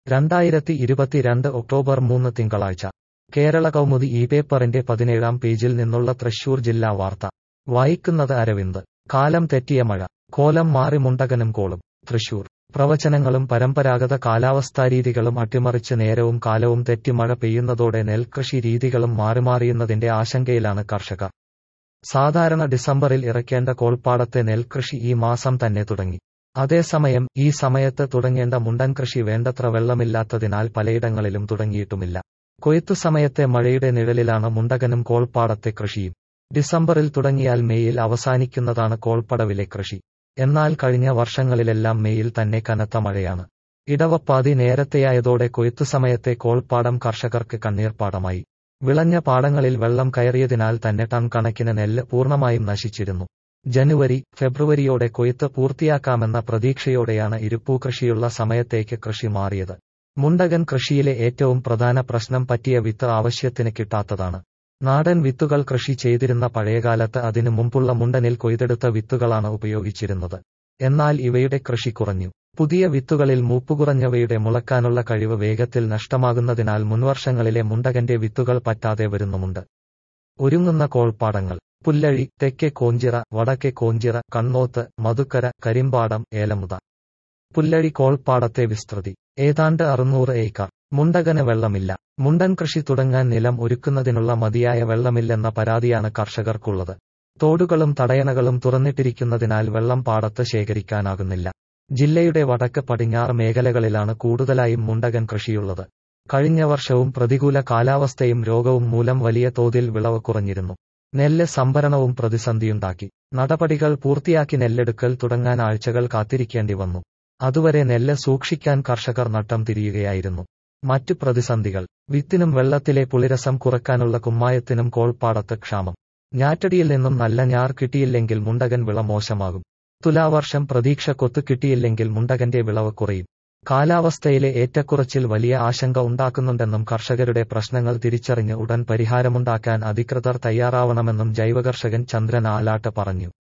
രണ്ടായിരത്തി ഇരുപത്തിരണ്ട് ഒക്ടോബർ മൂന്ന് തിങ്കളാഴ്ച കേരള കൗമുദി ഈ പേപ്പറിന്റെ പതിനേഴാം പേജിൽ നിന്നുള്ള തൃശൂർ ജില്ലാ വാർത്ത വായിക്കുന്നത് അരവിന്ദ് കാലം തെറ്റിയ മഴ കോലം മാറി മുണ്ടകനും കോളും തൃശൂർ പ്രവചനങ്ങളും പരമ്പരാഗത കാലാവസ്ഥാരീതികളും അട്ടിമറിച്ച് നേരവും കാലവും തെറ്റി മഴ പെയ്യുന്നതോടെ നെൽകൃഷി രീതികളും മാറിമാറിയുന്നതിന്റെ ആശങ്കയിലാണ് കർഷകർ സാധാരണ ഡിസംബറിൽ ഇറക്കേണ്ട കോൾപ്പാടത്തെ നെൽകൃഷി ഈ മാസം തന്നെ തുടങ്ങി അതേസമയം ഈ സമയത്ത് തുടങ്ങേണ്ട മുണ്ടൻ കൃഷി വേണ്ടത്ര വെള്ളമില്ലാത്തതിനാൽ പലയിടങ്ങളിലും തുടങ്ങിയിട്ടുമില്ല കൊയ്ത്തു സമയത്തെ മഴയുടെ നിഴലിലാണ് മുണ്ടകനും കോൾപ്പാടത്തെ കൃഷിയും ഡിസംബറിൽ തുടങ്ങിയാൽ മെയ്യിൽ അവസാനിക്കുന്നതാണ് കോൾപ്പടവിലെ കൃഷി എന്നാൽ കഴിഞ്ഞ വർഷങ്ങളിലെല്ലാം മെയ്യിൽ തന്നെ കനത്ത മഴയാണ് ഇടവപ്പാതി നേരത്തെയായതോടെ കൊയ്ത്തു സമയത്തെ കോൾപ്പാടം കർഷകർക്ക് കണ്ണീർപ്പാടമായി വിളഞ്ഞ പാടങ്ങളിൽ വെള്ളം കയറിയതിനാൽ തന്നെ ടൺ കണക്കിന് നെല്ല് പൂർണ്ണമായും നശിച്ചിരുന്നു ജനുവരി ഫെബ്രുവരിയോടെ കൊയ്ത്ത് പൂർത്തിയാക്കാമെന്ന പ്രതീക്ഷയോടെയാണ് ഇരുപ്പൂ കൃഷിയുള്ള സമയത്തേക്ക് കൃഷി മാറിയത് മുണ്ടകൻ കൃഷിയിലെ ഏറ്റവും പ്രധാന പ്രശ്നം പറ്റിയ വിത്ത് ആവശ്യത്തിന് കിട്ടാത്തതാണ് നാടൻ വിത്തുകൾ കൃഷി ചെയ്തിരുന്ന പഴയകാലത്ത് അതിനു മുമ്പുള്ള മുണ്ടനിൽ കൊയ്തെടുത്ത വിത്തുകളാണ് ഉപയോഗിച്ചിരുന്നത് എന്നാൽ ഇവയുടെ കൃഷി കുറഞ്ഞു പുതിയ വിത്തുകളിൽ മൂപ്പുകുറഞ്ഞവയുടെ മുളക്കാനുള്ള കഴിവ് വേഗത്തിൽ നഷ്ടമാകുന്നതിനാൽ മുൻവർഷങ്ങളിലെ മുണ്ടകന്റെ വിത്തുകൾ പറ്റാതെ വരുന്നുമുണ്ട് ഒരുങ്ങുന്ന കോൾപ്പാടങ്ങൾ പുല്ലഴി തെക്കേ കോഞ്ചിറ വടക്കേ കോഞ്ചിറ കണ്ണോത്ത് മധുക്കര കരിമ്പാടം ഏലമുത പുല്ലഴി കോൾപ്പാടത്തെ വിസ്തൃതി ഏതാണ്ട് അറുന്നൂറ് ഏക്കർ മുണ്ടകന് വെള്ളമില്ല മുണ്ടൻ കൃഷി തുടങ്ങാൻ നിലം ഒരുക്കുന്നതിനുള്ള മതിയായ വെള്ളമില്ലെന്ന പരാതിയാണ് കർഷകർക്കുള്ളത് തോടുകളും തടയണകളും തുറന്നിട്ടിരിക്കുന്നതിനാൽ വെള്ളം പാടത്ത് ശേഖരിക്കാനാകുന്നില്ല ജില്ലയുടെ വടക്ക് പടിഞ്ഞാറ് മേഖലകളിലാണ് കൂടുതലായും മുണ്ടകൻ കൃഷിയുള്ളത് കഴിഞ്ഞ വർഷവും പ്രതികൂല കാലാവസ്ഥയും രോഗവും മൂലം വലിയ തോതിൽ വിളവ് കുറഞ്ഞിരുന്നു നെല്ല് സംഭരണവും പ്രതിസന്ധിയുണ്ടാക്കി നടപടികൾ പൂർത്തിയാക്കി നെല്ലെടുക്കൽ തുടങ്ങാൻ ആഴ്ചകൾ കാത്തിരിക്കേണ്ടി വന്നു അതുവരെ നെല്ല് സൂക്ഷിക്കാൻ കർഷകർ നട്ടം തിരിയുകയായിരുന്നു മറ്റു പ്രതിസന്ധികൾ വിത്തിനും വെള്ളത്തിലെ പുളിരസം കുറക്കാനുള്ള കുമ്മായത്തിനും കോൾപ്പാടത്ത് ക്ഷാമം ഞാറ്റടിയിൽ നിന്നും നല്ല ഞാർ കിട്ടിയില്ലെങ്കിൽ മുണ്ടകൻ വിള മോശമാകും തുലാവർഷം പ്രതീക്ഷ കൊത്തു കിട്ടിയില്ലെങ്കിൽ മുണ്ടകന്റെ വിളവ് കുറയും കാലാവസ്ഥയിലെ ഏറ്റക്കുറച്ചിൽ വലിയ ആശങ്ക ഉണ്ടാക്കുന്നുണ്ടെന്നും കർഷകരുടെ പ്രശ്നങ്ങൾ തിരിച്ചറിഞ്ഞ് ഉടൻ പരിഹാരമുണ്ടാക്കാൻ അധികൃതർ തയ്യാറാവണമെന്നും ജൈവകർഷകൻ ചന്ദ്രൻ ആലാട്ട് പറഞ്ഞു